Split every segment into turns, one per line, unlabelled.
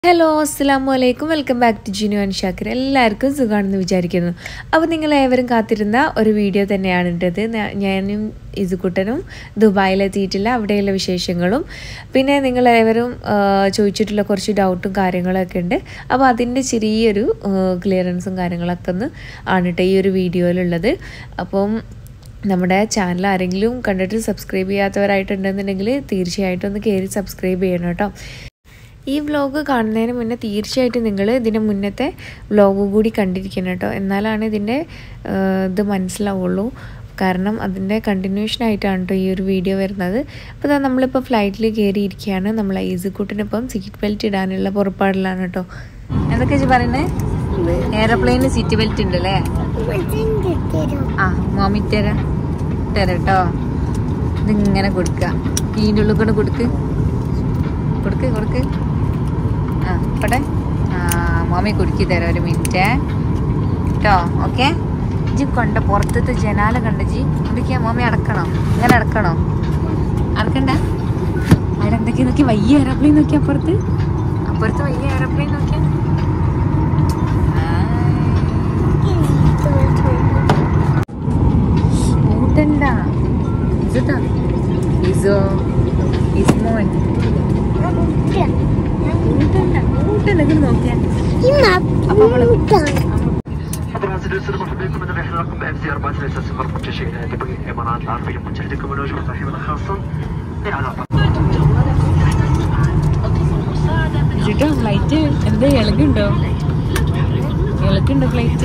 hello അസ്സാം വലൈക്കും welcome back to Jinu and Shakir എല്ലാവർക്കും സുഖമാണെന്ന് വിചാരിക്കുന്നു അപ്പോൾ നിങ്ങൾ ഏവരും കാത്തിരുന്ന ഒരു വീഡിയോ തന്നെയാണ് ഇട്ടത് ഞാ- ഞാനും ഇസുക്കുട്ടനും ദുബായിലെത്തിയിട്ടില്ല അവിടെയുള്ള വിശേഷങ്ങളും പിന്നെ നിങ്ങൾ ഏവരും ആ, ചോദിച്ചിട്ടുള്ള കുറച്ച് ഡൗട്ടും കാര്യങ്ങളൊക്കെ ഉണ്ട് അപ്പോൾ അതിൻ്റെ ചെറിയൊരു ക്ലിയറൻസും കാര്യങ്ങളൊക്കെ ഒന്ന് ആണ് കേട്ടോ ഈ ഒരു വീഡിയോയിലുള്ളത് അപ്പം നമ്മുടെ ചാനൽ ആരെങ്കിലും കണ്ടിട്ട് സബ്സ്ക്രൈബ് ചെയ്യാത്തവരായിട്ടുണ്ടെന്നുണ്ടെങ്കിൽ തീർച്ചയായിട്ടും ഒന്ന് കയറി സബ്സ്ക്രൈബ് ചെയ്യണം കേട്ടോ ഈ വ്ലോഗ് കാണുന്നതിന് മുന്നേ തീർച്ചയായിട്ടും നിങ്ങൾ ഇതിന് മുന്നത്തെ വ്ലോഗ് കൂടി കണ്ടിരിക്കണം കേട്ടോ എന്നാലാണ് ഇതിൻ്റെ ആ, ഇത് മനസ്സിലാവുള്ളൂ കാരണം അതിൻ്റെ കണ്ടിന്യൂഷൻ ആയിട്ടാണ് കേട്ടോ ഈ ഒരു വീഡിയോ വരുന്നത് അപ്പോൾ ഇതാ നമ്മളിപ്പോൾ ഫ്ലൈറ്റിൽ കയറിയിരിക്കുകയാണ് നമ്മൾ ഈസിക്കൂട്ടിനിപ്പം സീറ്റ് ബെൽറ്റ് ഇടാനുള്ള പുറപ്പാടിലാണ് കേട്ടോ എന്തൊക്കെ വെച്ച് പറയുന്നത് എയർപ്ലെയിനിൽ സീറ്റ് ബെൽറ്റ് ഉണ്ട് അല്ലേ ആ മോമി തരാം തരാം കേട്ടോ ഇതിങ്ങനെ കൊടുക്കുക ഇതിൻ്റെ ഉള്ളിൽ കൂടെ കൊടുക്ക് കൊടുക്ക് കൊടുക്ക് ആ പട്ടെ ആ മോമി കുടുക്കി തരാം ഒരു മിനിറ്റ് കേട്ടോ ഓക്കെ ജി കൊണ്ട പുറത്തത്തെ ജനാല കണ്ട ജി എന്തൊക്കെയാ മോമി അടക്കണോ ഇങ്ങനെ അടക്കണോ അടക്കണ്ട അവിടെ എന്തൊക്കെയാ നോക്കി വയ്യ എയർപ്ലെയിൻ നോക്കി അപ്പുറത്ത് അപ്പുറത്ത് വയ്യ എയർപ്ലെയിൻ നോക്കിയാ ഊട്ടണ്ട ഇസട്ടാ ഇസോ ഇസ്മോൻ ഊട്ടണ്ട ഊട്ടണ്ട ഇങ്ങോട്ട് നോക്കിയാ അപ്പൊ നമ്മള്
طبعا سنرسل مرحبا بكم من الرحله رقم ام سي 430 متجه الى دبي الامارات العربيه المتحده كما نوجه ترحيبا خاصا للعلاقه
ഇട്ടോ ഫ്ലൈറ്റ് എന്താ ഇളകുണ്ടോ ഇളക്കുണ്ടോ ഫ്ലൈറ്റ്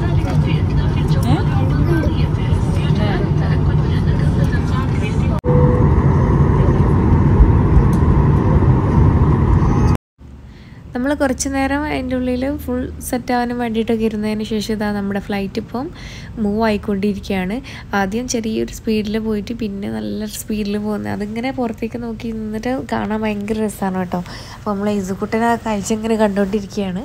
നമ്മൾ കുറച്ച് നേരം അതിൻ്റെ ഉള്ളിൽ ഫുൾ സെറ്റ് ആവാനും വേണ്ടിയിട്ടൊക്കെ ഇരുന്നതിന് ശേഷം ഇതാ നമ്മുടെ ഫ്ലൈറ്റ് ഇപ്പം മൂവ് ആയിക്കൊണ്ടിരിക്കുകയാണ് ആദ്യം ചെറിയൊരു സ്പീഡിൽ പോയിട്ട് പിന്നെ നല്ല സ്പീഡിൽ പോകുന്നത് അതിങ്ങനെ പുറത്തേക്ക് നോക്കി നിന്നിട്ട് കാണാൻ ഭയങ്കര രസമാണ് കേട്ടോ അപ്പോൾ നമ്മൾ ഇസുക്കുട്ടനെ ആ കാഴ്ച ഇങ്ങനെ കണ്ടുകൊണ്ടിരിക്കുകയാണ്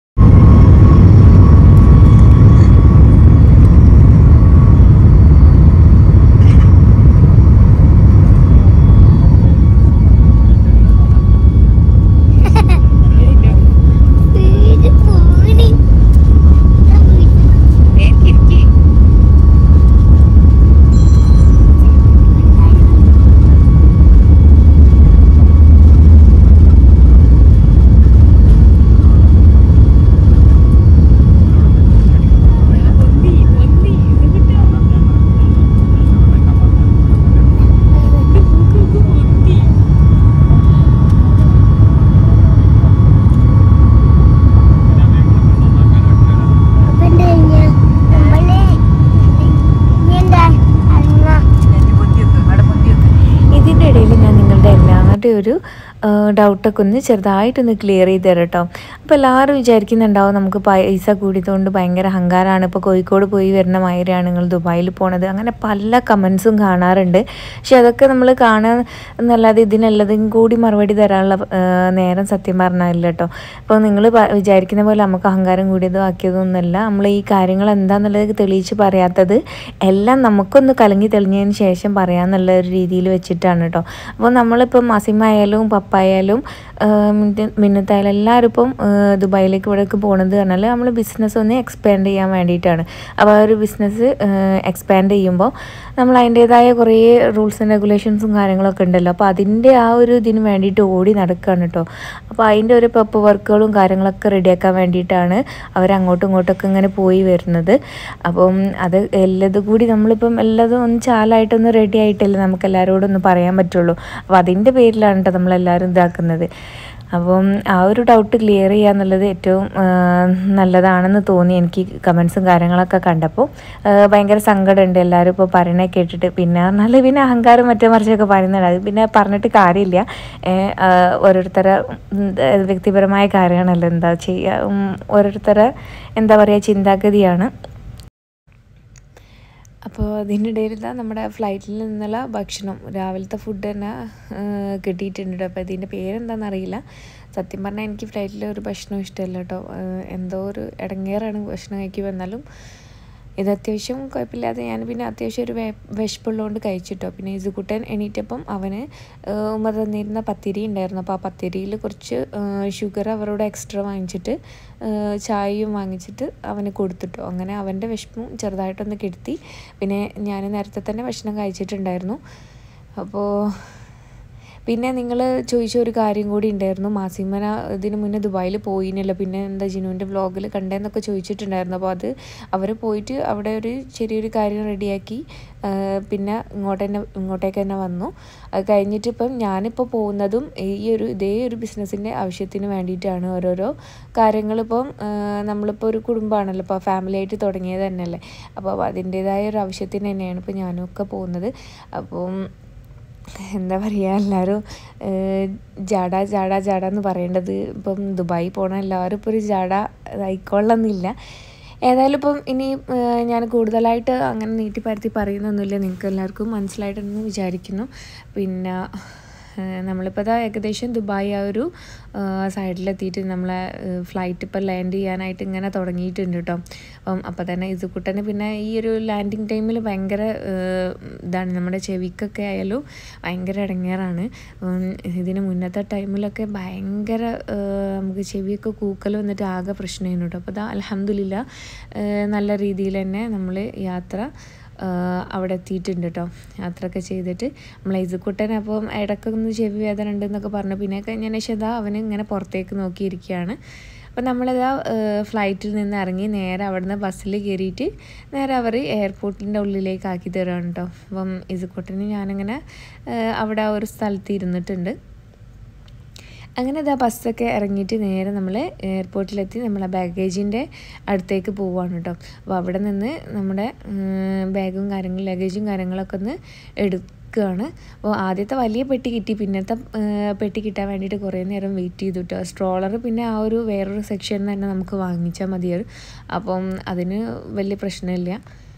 ഇതിൻ്റെ ഇടയിൽ ഞാൻ നിങ്ങളുടെ എല്ലാവരുടെ ഒരു ഡൗട്ടൊക്കെ ഒന്ന് ചെറുതായിട്ടൊന്ന് ക്ലിയർ ചെയ്ത് തരാം കേട്ടോ അപ്പോൾ എല്ലാവരും വിചാരിക്കുന്നുണ്ടാവും നമുക്ക് പൈസ കൂടിയതുകൊണ്ട് ഭയങ്കര അഹങ്കാരമാണ് ഇപ്പോൾ കോഴിക്കോട് പോയി വരുന്ന മാതിരിയാണ് നിങ്ങൾ ദുബായിൽ പോണത് അങ്ങനെ പല കമൻസും കാണാറുണ്ട് പക്ഷെ അതൊക്കെ നമ്മൾ കാണാൻ എന്നല്ലാതെ ഇതിനെല്ലതും കൂടി മറുപടി തരാനുള്ള ആ, നേരം സത്യം പറഞ്ഞാലില്ല കേട്ടോ അപ്പോൾ നിങ്ങൾ വിചാരിക്കുന്ന പോലെ നമുക്ക് അഹങ്കാരം കൂടിയതോ ആക്കിയതോ ഒന്നുമല്ല നമ്മൾ ഈ കാര്യങ്ങൾ എന്താണെന്നുള്ളത് തെളിയിച്ച് പറയാത്തത് എല്ലാം നമുക്കൊന്ന് കലങ്ങി തെളിഞ്ഞതിന് ശേഷം പറയാന്നുള്ള ഒരു രീതിയിൽ വെച്ചിട്ടാണ് കേട്ടോ അപ്പോൾ നമ്മളിപ്പം അസിമായാലും പപ്പായാലും മിന്നത്തായാലും എല്ലാവരും ഇപ്പം ആ, ദുബായിലേക്ക് ഇവിടേക്ക് പോണത് പറഞ്ഞാൽ നമ്മൾ ബിസിനസ് ഒന്ന് എക്സ്പാൻഡ് ചെയ്യാൻ വേണ്ടിയിട്ടാണ് അപ്പോൾ ആ ഒരു ബിസിനസ് എക്സ്പാൻഡ് ചെയ്യുമ്പോൾ നമ്മൾ അതിൻ്റേതായ കുറേ റൂൾസ് ആൻഡ് റെഗുലേഷൻസും കാര്യങ്ങളൊക്കെ ഉണ്ടല്ലോ അപ്പോൾ അതിൻ്റെ ആ ഒരു ഇതിന് വേണ്ടിയിട്ട് ഓടി നടക്കുകയാണ് കേട്ടോ അപ്പോൾ അതിൻ്റെ ഒരു പെപ്പ് വർക്കുകളും കാര്യങ്ങളൊക്കെ റെഡിയാക്കാൻ വേണ്ടിയിട്ടാണ് അവർ അങ്ങോട്ടും ഇങ്ങോട്ടൊക്കെ ഇങ്ങനെ പോയി വരുന്നത് അപ്പം അത് എല്ലതും കൂടി നമ്മളിപ്പം എല്ലാതും ഒന്ന് ചാലായിട്ടൊന്ന് റെഡി ആയിട്ടല്ലേ നമുക്ക് എല്ലാവരോടും ഒന്ന് പറയാൻ പറ്റുള്ളൂ അപ്പോൾ അതിൻ്റെ പേരിലാണ് കേട്ടോ നമ്മളെല്ലാവരും ഇതാക്കുന്നത് അപ്പം ആ ഒരു ഡൗട്ട് ക്ലിയർ ചെയ്യുക എന്നുള്ളത് ഏറ്റവും ആ, നല്ലതാണെന്ന് തോന്നി എനിക്ക് കമൻസും കാര്യങ്ങളൊക്കെ കണ്ടപ്പോൾ ആ, ഭയങ്കര സങ്കടമുണ്ട് എല്ലാവരും ഇപ്പോൾ പറയണേ കേട്ടിട്ട് പിന്നെ പറഞ്ഞാൽ പിന്നെ അഹങ്കാരം മറ്റേ മറിച്ചൊക്കെ പറയുന്നുണ്ട് അത് പിന്നെ പറഞ്ഞിട്ട് കാര്യമില്ല ഏ, ആ, ഓരോരുത്തരെ ഉം, വ്യക്തിപരമായ കാര്യമാണല്ലോ എന്താ ചെയ്യുക ഉം, ഓരോരുത്തരെ എന്താ പറയുക ചിന്താഗതിയാണ് അപ്പോൾ അതിനിടയിൽ ഇതാ നമ്മുടെ ഫ്ലൈറ്റിൽ നിന്നുള്ള ഭക്ഷണം രാവിലത്തെ ഫുഡ് തന്നെ ആ, കിട്ടിയിട്ടുണ്ട് അപ്പോൾ ഇതിൻ്റെ പേരെന്താണെന്ന് അറിയില്ല സത്യം പറഞ്ഞാൽ എനിക്ക് ഫ്ലൈറ്റിൽ ഒരു ഭക്ഷണം ഇഷ്ടമല്ല കേട്ടോ ആ, എന്തോ ഒരു ഇടങ്ങേറാണ് ഭക്ഷണം കഴിക്കുമ്പോൾ എന്നാലും ഇത് അത്യാവശ്യം കുഴപ്പമില്ലാതെ ഞാൻ പിന്നെ അത്യാവശ്യം ഒരു വെ വിശപ്പുള്ളതുകൊണ്ട് കഴിച്ചിട്ടോ പിന്നെ ഇസുകുട്ടൻ എണീറ്റപ്പം അവന് ഏഹ് ഉമ്മ തന്നിരുന്ന പത്തിരി ഉണ്ടായിരുന്നു അപ്പോൾ ആ പത്തിരിയിൽ കുറച്ച് ഷുഗർ അവരോട് എക്സ്ട്രാ വാങ്ങിച്ചിട്ട് ഏഹ് ചായയും വാങ്ങിച്ചിട്ട് അവന് കൊടുത്തിട്ടോ അങ്ങനെ അവൻ്റെ വിശപ്പും ചെറുതായിട്ടൊന്ന് കെടുത്തി പിന്നെ ഞാൻ നേരത്തെ തന്നെ ഭക്ഷണം കഴിച്ചിട്ടുണ്ടായിരുന്നു അപ്പോൾ പിന്നെ നിങ്ങൾ ചോദിച്ച ഒരു കാര്യം കൂടി ഉണ്ടായിരുന്നു മാസിമന ഇതിന് മുന്നേ ദുബായിൽ പോയിനല്ലോ പിന്നെ എന്താ ജിനുവിൻ്റെ വ്ളോഗിൽ കണ്ടേന്നൊക്കെ ചോദിച്ചിട്ടുണ്ടായിരുന്നു അപ്പോൾ അത് അവർ പോയിട്ട് അവിടെ ഒരു ചെറിയൊരു കാര്യം റെഡിയാക്കി പിന്നെ ഇങ്ങോട്ട് തന്നെ ഇങ്ങോട്ടേക്ക് തന്നെ വന്നു അത് കഴിഞ്ഞിട്ട് ഇപ്പം ഞാനിപ്പോൾ പോകുന്നതും ഈ ഒരു ഇതേ ഒരു ബിസിനസ്സിൻ്റെ ആവശ്യത്തിന് വേണ്ടിയിട്ടാണ് ഓരോരോ കാര്യങ്ങളിപ്പം നമ്മളിപ്പോൾ ഒരു കുടുംബമാണല്ലോ ഇപ്പോൾ ഫാമിലി ആയിട്ട് തുടങ്ങിയത് തന്നെയല്ലേ അപ്പോൾ അതിൻ്റേതായ ഒരു ആവശ്യത്തിന് തന്നെയാണ് ഇപ്പോൾ ഞാനും ഒക്കെ പോകുന്നത് അപ്പം എന്താ പറയുക എല്ലാവരും ജാട ജാട ജാട എന്ന് പറയേണ്ടത് ഇപ്പം ദുബായി പോണ എല്ലാവരും ഇപ്പോൾ ഒരു ജാട ആയിക്കൊള്ളണമെന്നില്ല ഏതായാലും ഇപ്പം ഇനി ഏഹ്, ഞാൻ കൂടുതലായിട്ട് അങ്ങനെ നീട്ടി പരത്തി പറയുന്നൊന്നുമില്ല നിങ്ങൾക്ക് എല്ലാവർക്കും മനസ്സിലായിട്ടെന്ന് വിചാരിക്കുന്നു പിന്നെ ഏഹ്, നമ്മളിപ്പോൾ ഇതാ ഏകദേശം ദുബായ് ആ ഒരു സൈഡിലെത്തിയിട്ട് നമ്മളെ ഫ്ലൈറ്റ് ഇപ്പോൾ ലാൻഡ് ചെയ്യാനായിട്ട് ഇങ്ങനെ തുടങ്ങിയിട്ടുണ്ട് കേട്ടോ അപ്പം അപ്പോൾ തന്നെ ഇസുക്കുട്ടന് പിന്നെ ഈ ഒരു ലാൻഡിങ് ടൈമിൽ ഭയങ്കര ഏഹ്, ഇതാണ് നമ്മുടെ ചെവിക്കൊക്കെ ആയാലും ഭയങ്കര ഇടങ്ങേറാണ് ഉം, ഇതിന് മുന്നത്തെ ടൈമിലൊക്കെ ഭയങ്കര ഏഹ്, നമുക്ക് ചെവിയൊക്കെ കൂക്കൽ വന്നിട്ട് ആകെ പ്രശ്നമായിരുന്നു കേട്ടോ അപ്പോൾ ഇതാ അലഹമില്ല നല്ല രീതിയിൽ തന്നെ നമ്മൾ യാത്ര ആഹ് അവിടെ എത്തിയിട്ടുണ്ട് കേട്ടോ യാത്രയൊക്കെ ചെയ്തിട്ട് നമ്മൾ ഇസുക്കുട്ടൻ അപ്പം ഇടയ്ക്കൊന്ന് ചെവി വേദന ഉണ്ടെന്നൊക്കെ പറഞ്ഞു പിന്നെ കഴിഞ്ഞതിന് ശേഷം ഇതാ അവന് ഇങ്ങനെ പുറത്തേക്ക് നോക്കിയിരിക്കുകയാണ് അപ്പം നമ്മളിതാ ഫ്ലൈറ്റിൽ നിന്ന് ഇറങ്ങി നേരെ അവിടുന്ന് ബസ്സിൽ കയറിയിട്ട് നേരെ അവർ എയർപോർട്ടിൻ്റെ ഉള്ളിലേക്ക് ആക്കി തരുകയാണ് കേട്ടോ അപ്പം ഇസുക്കുട്ടന് ഞാനിങ്ങനെ ആഹ് അവിടെ ആ ഒരു സ്ഥലത്ത് ഇരുന്നിട്ടുണ്ട് അങ്ങനെ ഇതാ ബസ്സൊക്കെ ഇറങ്ങിയിട്ട് നേരെ നമ്മൾ എയർപോർട്ടിലെത്തി നമ്മളെ ബാഗേജിൻ്റെ അടുത്തേക്ക് പോവുകയാണ് കേട്ടോ അപ്പോൾ അവിടെ നിന്ന് നമ്മുടെ ബാഗും കാര്യങ്ങളും ലഗേജും കാര്യങ്ങളൊക്കെ ഒന്ന് എടുക്കുകയാണ് അപ്പോൾ ആദ്യത്തെ വലിയ പെട്ടി കിട്ടി പിന്നത്തെ ആ, പെട്ടി കിട്ടാൻ വേണ്ടിയിട്ട് കുറേ നേരം വെയിറ്റ് ചെയ്തു കേട്ടോ സ്ട്രോളർ പിന്നെ ആ ഒരു വേറൊരു സെക്ഷനിൽ തന്നെ നമുക്ക് വാങ്ങിച്ചാൽ മതിയായിരുന്നു അപ്പം അതിന് വലിയ പ്രശ്നമില്ല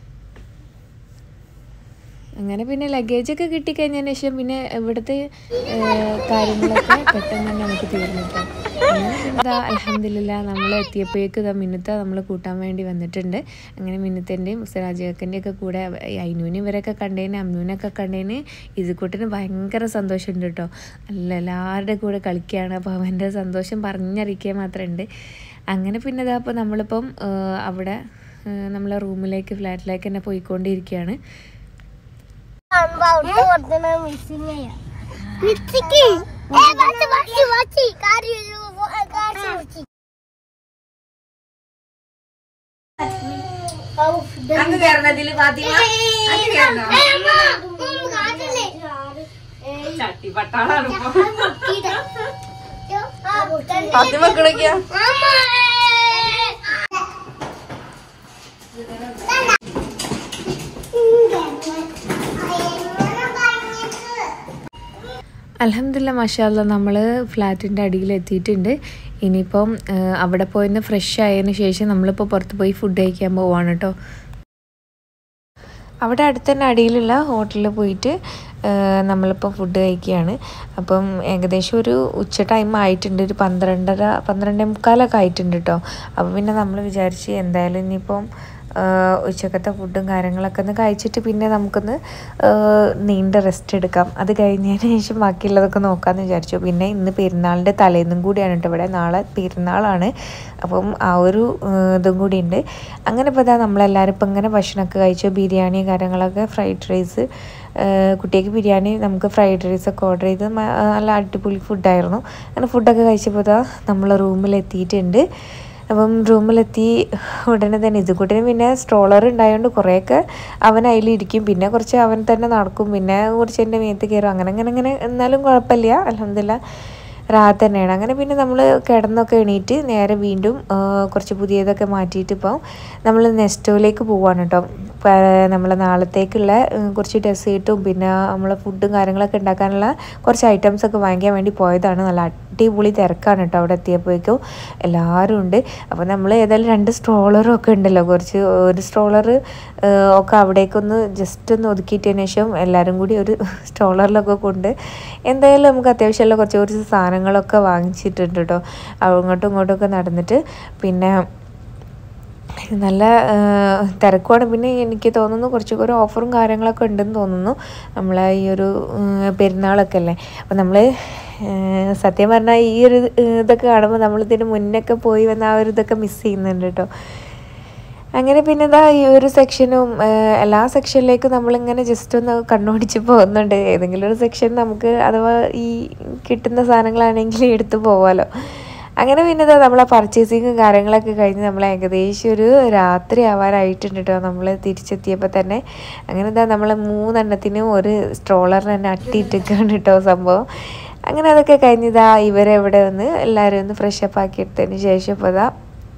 അങ്ങനെ പിന്നെ ലഗേജൊക്കെ കിട്ടിക്കഴിഞ്ഞതിന് ശേഷം പിന്നെ ഇവിടുത്തെ ഏഹ്, കാര്യങ്ങളൊക്കെ പെട്ടെന്ന് തന്നെ നമുക്ക് തീർന്നു കേട്ടോ അങ്ങനെ പിന്നെ അലഹമില്ല നമ്മൾ എത്തിയപ്പോഴേക്ക് ഇതാ മിന്നുത്ത നമ്മൾ കൂട്ടാൻ വേണ്ടി വന്നിട്ടുണ്ട് അങ്ങനെ മിന്നുത്തൻ്റെയും സിറാജക്കൻ്റെയും ഒക്കെ കൂടെ അയിനൂന് ഇവരൊക്കെ കണ്ടതിന് അമ്മൂനൊക്കെ കണ്ടതിന് ഇതുകൂട്ടിന് ഭയങ്കര സന്തോഷമുണ്ട് കേട്ടോ അല്ല എല്ലാവരുടെ കൂടെ കളിക്കുകയാണ് അപ്പോൾ അവൻ്റെ സന്തോഷം പറഞ്ഞറിയിക്കുക മാത്രമുണ്ട് അങ്ങനെ പിന്നെ ഇതാ അപ്പോൾ നമ്മളിപ്പം ഏഹ്, അവിടെ ഏഹ്, നമ്മളെ റൂമിലേക്ക് ഫ്ലാറ്റിലേക്ക് തന്നെ പോയിക്കൊണ്ടിരിക്കുകയാണ്
അങ്ങ് കയറണതില് ഫാത്തിമ അങ്ങ് കയറണോ ചട്ടി പട്ടാളാണ് ഇപ്പൊ ഫാത്തിമ കിടക്കിയ
അലഹമില്ല മഷാല്ല നമ്മൾ ഫ്ലാറ്റിൻ്റെ അടിയിൽ എത്തിയിട്ടുണ്ട് ഇനിയിപ്പം ആ, അവിടെ പോയിന്ന് ഫ്രഷ് ആയതിന് ശേഷം നമ്മളിപ്പോൾ പുറത്ത് പോയി ഫുഡ് കഴിക്കാൻ പോവാണ് കേട്ടോ അവിടെ അടുത്ത് തന്നെ അടിയിലുള്ള ഹോട്ടലിൽ പോയിട്ട് ആ, നമ്മളിപ്പോൾ ഫുഡ് കഴിക്കുകയാണ് അപ്പം ഏകദേശം ഒരു ഉച്ച ടൈം ആയിട്ടുണ്ട് ഒരു പന്ത്രണ്ടര പന്ത്രണ്ടേ മുക്കാലൊക്കെ ആയിട്ടുണ്ട് കേട്ടോ അപ്പം പിന്നെ നമ്മൾ വിചാരിച്ച് എന്തായാലും ഇനിയിപ്പം ആ, ഉച്ചക്കത്തെ ഫുഡും കാര്യങ്ങളൊക്കെ ഒന്ന് കഴിച്ചിട്ട് പിന്നെ നമുക്കൊന്ന് ആ, നീണ്ട റെസ്റ്റ് എടുക്കാം അത് കഴിഞ്ഞതിന് ശേഷം ബാക്കിയുള്ളതൊക്കെ നോക്കാമെന്ന് വിചാരിച്ചു പിന്നെ ഇന്ന് പെരുന്നാളിൻ്റെ തലേന്നും കൂടിയാണ് കേട്ടോ ഇവിടെ നാളെ പെരുന്നാളാണ് അപ്പം ആ ഒരു ആ, ഇതും കൂടി ഉണ്ട് അങ്ങനെ ഇപ്പോൾ ഇതാ നമ്മളെല്ലാവരും ഇപ്പം ഇങ്ങനെ ഭക്ഷണമൊക്കെ കഴിച്ചു ബിരിയാണി കാര്യങ്ങളൊക്കെ ഫ്രൈഡ് റൈസ് കുട്ടിക്ക് ബിരിയാണി നമുക്ക് ഫ്രൈഡ് റൈസ് ഒക്കെ ഓർഡർ ചെയ്ത് മ- നല്ല അടിപൊളി ഫുഡായിരുന്നു അങ്ങനെ ഫുഡൊക്കെ കഴിച്ചപ്പോൾ ഇതാ നമ്മൾ റൂമിലെത്തിയിട്ടുണ്ട് അപ്പം റൂമിലെത്തി ഉടനെ തന്നെ ഇതുകൂട്ടിന് പിന്നെ സ്ട്രോളർ ഉണ്ടായതുകൊണ്ട് കുറേയൊക്കെ അവൻ അതിലിരിക്കും പിന്നെ കുറച്ച് അവൻ തന്നെ നടക്കും പിന്നെ കുറച്ച് എൻ്റെ മേത്ത് കയറും അങ്ങനെ അങ്ങനെ അങ്ങനെ എന്നാലും കുഴപ്പമില്ല അലഹമില്ല റാത്ത് തന്നെയാണ് അങ്ങനെ പിന്നെ നമ്മൾ കിടന്നൊക്കെ എണീറ്റ് നേരെ വീണ്ടും ആ, കുറച്ച് പുതിയതൊക്കെ മാറ്റിയിട്ട് ഇപ്പോൾ നമ്മൾ നെസ്റ്റോയിലേക്ക് പോവാണ് കേട്ടോ നമ്മൾ നാളത്തേക്കുള്ള ഉം, കുറച്ച് ഡെസേർട്ടും പിന്നെ നമ്മളെ ഫുഡും കാര്യങ്ങളൊക്കെ ഉണ്ടാക്കാനുള്ള കുറച്ച് ഐറ്റംസ് ഒക്കെ വാങ്ങിക്കാൻ വേണ്ടി പോയതാണ് നല്ല അടിപൊളി തിരക്കാണ് കേട്ടോ അവിടെ എത്തിയപ്പോഴേക്കും എല്ലാവരും ഉണ്ട് അപ്പോൾ നമ്മൾ ഏതായാലും രണ്ട് സ്ട്രോളറും ഒക്കെ ഉണ്ടല്ലോ കുറച്ച് ഒരു സ്ട്രോളർ ഒക്കെ അവിടേക്കൊന്ന് ജസ്റ്റ് ഒന്ന് ഒതുക്കിയിട്ടതിന് ശേഷം എല്ലാവരും കൂടി ഒരു സ്ട്രോളറിലൊക്കെ കൊണ്ട് എന്തായാലും നമുക്ക് അത്യാവശ്യമുള്ള കുറച്ച് കുറച്ച് സാധനങ്ങളൊക്കെ വാങ്ങിച്ചിട്ടുണ്ട് കേട്ടോ അങ്ങോട്ടും ഇങ്ങോട്ടും ഒക്കെ നടന്നിട്ട് പിന്നെ നല്ല ആ, തിരക്കുമാണ് പിന്നെ എനിക്ക് തോന്നുന്നു കുറച്ചൊക്കെ ഒരു ഓഫറും കാര്യങ്ങളൊക്കെ ഉണ്ടെന്ന് തോന്നുന്നു നമ്മളെ ഈ ഒരു ഉം, പെരുന്നാളൊക്കെ അല്ലേ അപ്പോൾ നമ്മൾ സത്യം പറഞ്ഞാൽ ഈ ഒരു ഇതൊക്കെ കാണുമ്പോൾ നമ്മളിതിന് മുന്നൊക്കെ പോയി വന്ന ആ ഒരു ഇതൊക്കെ മിസ് ചെയ്യുന്നുണ്ട് കേട്ടോ അങ്ങനെ പിന്നെ ഇതാ ഈ ഒരു സെക്ഷനും ഏഹ്, എല്ലാ സെക്ഷനിലേക്കും നമ്മളിങ്ങനെ ജസ്റ്റ് ഒന്ന് കണ്ണോടിച്ച് പോകുന്നുണ്ട് ഏതെങ്കിലും ഒരു സെക്ഷൻ നമുക്ക് അഥവാ ഈ കിട്ടുന്ന സാധനങ്ങളാണെങ്കിൽ എടുത്തു പോവാലോ അങ്ങനെ പിന്നെ ഇതാ നമ്മളെ പർച്ചേസിങ്ങും കാര്യങ്ങളൊക്കെ കഴിഞ്ഞ് നമ്മൾ ഏകദേശം ഒരു രാത്രി ആവാനായിട്ടുണ്ട് കേട്ടോ നമ്മൾ തിരിച്ചെത്തിയപ്പോൾ തന്നെ അങ്ങനെ ഇതാ നമ്മൾ മൂന്നെണ്ണത്തിനും ഒരു സ്ട്രോളറിന് തന്നെ അട്ടിയിട്ടൊക്കെയാണ് കേട്ടോ സംഭവം അങ്ങനെ അതൊക്കെ കഴിഞ്ഞിതാ ഇവരെ ഇവിടെ ഒന്ന് എല്ലാവരും ഒന്ന് ഫ്രഷ് അപ്പ് ആക്കി എടുത്തതിന് ശേഷം ഇപ്പോൾ ഇതാ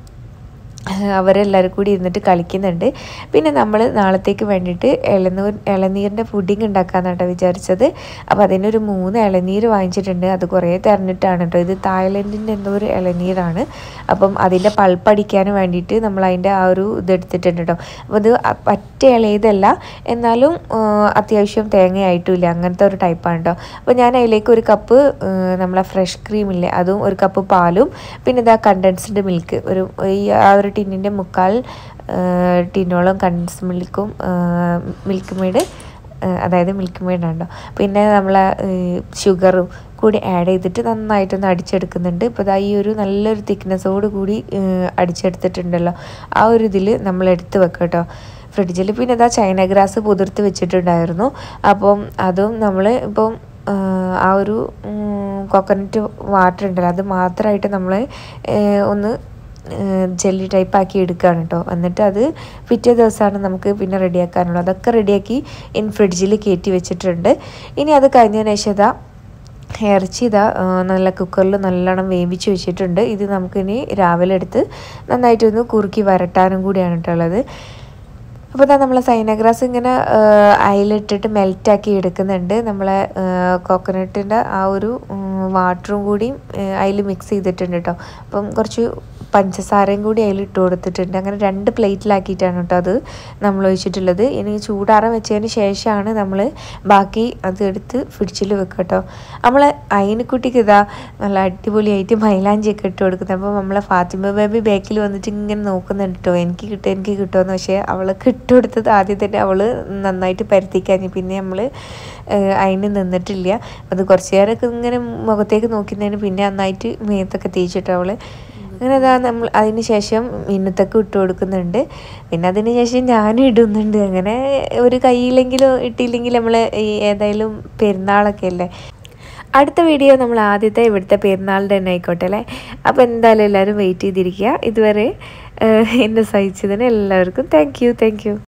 അവരെല്ലാവരും കൂടി ഇരുന്നിട്ട് കളിക്കുന്നുണ്ട് പിന്നെ നമ്മൾ നാളത്തേക്ക് വേണ്ടിയിട്ട് ഇളനീർ ഇളനീരിൻ്റെ പുഡിങ് ഉണ്ടാക്കാമെന്നാണ് കേട്ടോ വിചാരിച്ചത് അപ്പോൾ അതിനൊരു മൂന്ന് ഇളനീർ വാങ്ങിച്ചിട്ടുണ്ട് അത് കുറേ തിരഞ്ഞിട്ടാണ് കേട്ടോ ഇത് തായ്ലൻഡിൻ്റെ എന്തോ ഒരു ഇളനീരാണ് അപ്പം അതിൻ്റെ പൾപ്പടിക്കാൻ വേണ്ടിയിട്ട് നമ്മൾ അതിൻ്റെ ആ ഒരു ഇത് എടുത്തിട്ടുണ്ട് കേട്ടോ അപ്പോൾ ഇത് അ- പറ്റ ഇളയതല്ല എന്നാലും ആ, അത്യാവശ്യം തേങ്ങയായിട്ടുമില്ല അങ്ങനത്തെ ഒരു ടൈപ്പാണ് കേട്ടോ അപ്പോൾ ഞാൻ അതിലേക്ക് ഒരു കപ്പ് നമ്മളെ ഫ്രഷ് ക്രീമില്ലേ അതും ഒരു കപ്പ് പാലും പിന്നെ ഇതാ കണ്ടൻസ്ഡ് മിൽക്ക് ഒരു ഈ ആ ഒരു ടിന്നിൻ്റെ മുക്കാൽ ടിന്നോളം കണ്ടൻസ് മിൽക്കും മിൽക്ക് മെയ്ഡ് അതായത് മിൽക്ക് മെയ്ഡ് ഉണ്ടോ പിന്നെ നമ്മളെ ഷുഗറും കൂടി ആഡ് ചെയ്തിട്ട് നന്നായിട്ടൊന്ന് അടിച്ചെടുക്കുന്നുണ്ട് ഇപ്പോൾ ഇതാ ഈ ഒരു നല്ലൊരു തിക്നെസ്സോട് കൂടി ഏഹ്, അടിച്ചെടുത്തിട്ടുണ്ടല്ലോ ആ ഒരു ഇതിൽ നമ്മൾ എടുത്ത് വെക്കാം കേട്ടോ ഫ്രിഡ്ജിൽ പിന്നെ ഇതാ ചൈന ഗ്രാസ് പുതിർത്ത് വെച്ചിട്ടുണ്ടായിരുന്നു അപ്പം അതും നമ്മൾ ഇപ്പം ആ, ആ ഒരു കോക്കനട്ട് വാട്ടർ ഉണ്ടല്ലോ അത് മാത്രമായിട്ട് നമ്മൾ ഒന്ന് ജെല്ലി ടൈപ്പ് ആക്കി എടുക്കുകയാണ് കേട്ടോ എന്നിട്ട് അത് പിറ്റേ ദിവസമാണ് നമുക്ക് പിന്നെ റെഡിയാക്കാനുള്ളത് അതൊക്കെ റെഡിയാക്കി ഇൻ ഫ്രിഡ്ജിൽ കയറ്റി വെച്ചിട്ടുണ്ട് ഇനി അത് കഴിഞ്ഞതിന് ശേഷം ഇതാ ഇറച്ചി ഇതാ ആ, നല്ല കുക്കറിൽ നല്ലോണം വേവിച്ച് വെച്ചിട്ടുണ്ട് ഇത് നമുക്കിനി രാവിലെ എടുത്ത് നന്നായിട്ടൊന്ന് കുറുക്കി വരട്ടാനും കൂടിയാണ് കേട്ടുള്ളത് അപ്പോൾ ഇതാ നമ്മൾ സൈനഗ്രാസ് ഇങ്ങനെ അതിലിട്ടിട്ട് മെൽറ്റാക്കി എടുക്കുന്നുണ്ട് നമ്മളെ കോക്കനട്ടിൻ്റെ ആ ഒരു വാട്ടറും കൂടി അതിൽ മിക്സ് ചെയ്തിട്ടുണ്ട് കേട്ടോ അപ്പം കുറച്ച് പഞ്ചസാരയും കൂടി അതിൽ ഇട്ട് കൊടുത്തിട്ടുണ്ട് അങ്ങനെ രണ്ട് പ്ലേറ്റിലാക്കിയിട്ടാണ് കേട്ടോ അത് നമ്മൾ ഒഴിച്ചിട്ടുള്ളത് ഇനി ചൂടാറാൻ വെച്ചതിന് ശേഷമാണ് നമ്മൾ ബാക്കി അത് എടുത്ത് ഫ്രിഡ്ജിൽ വെക്കുക കേട്ടോ നമ്മൾ അയിനക്കുട്ടിക്ക് ഇതാ നല്ല അടിപൊളിയായിട്ട് മൈലാഞ്ചിയൊക്കെ ഇട്ട് കൊടുക്കുന്നത് അപ്പോൾ നമ്മളെ ഫാത്തിമ ബേബി ബാക്കിൽ വന്നിട്ട് ഇങ്ങനെ നോക്കുന്നുണ്ട് കേട്ടോ എനിക്ക് കിട്ടും എനിക്ക് കിട്ടുമെന്ന് പക്ഷേ അവൾക്ക് ഇട്ട് കൊടുത്തത് ആദ്യം തന്നെ അവൾ നന്നായിട്ട് പരത്തിക്കഴിഞ്ഞ് പിന്നെ നമ്മൾ അതിന് നിന്നിട്ടില്ല അത് കുറച്ച് നേരമൊക്കെ ഇങ്ങനെ മുഖത്തേക്ക് നോക്കുന്നതിന് പിന്നെ നന്നായിട്ട് മേത്തൊക്കെ തേച്ചിട്ട് അവൾ അങ്ങനെ അതാ നമ്മൾ അതിന് ശേഷം മിന്നത്തൊക്കെ ഇട്ട് കൊടുക്കുന്നുണ്ട് പിന്നെ അതിന് ശേഷം ഞാനും ഇടുന്നുണ്ട് അങ്ങനെ ഒരു കയ്യിലെങ്കിലും ഇട്ടില്ലെങ്കിൽ നമ്മൾ ഈ ഏതായാലും പെരുന്നാളൊക്കെ അല്ലേ അടുത്ത വീഡിയോ നമ്മൾ ആദ്യത്തെ ഇവിടുത്തെ പെരുന്നാളിൻ്റെ തന്നെ ആയിക്കോട്ടെ അല്ലേ അപ്പോൾ എന്തായാലും എല്ലാവരും വെയിറ്റ് ചെയ്തിരിക്കുക ഇതുവരെ ഏഹ്, എന്നെ സഹിച്ചതിന് എല്ലാവർക്കും താങ്ക് യു താങ്ക് യു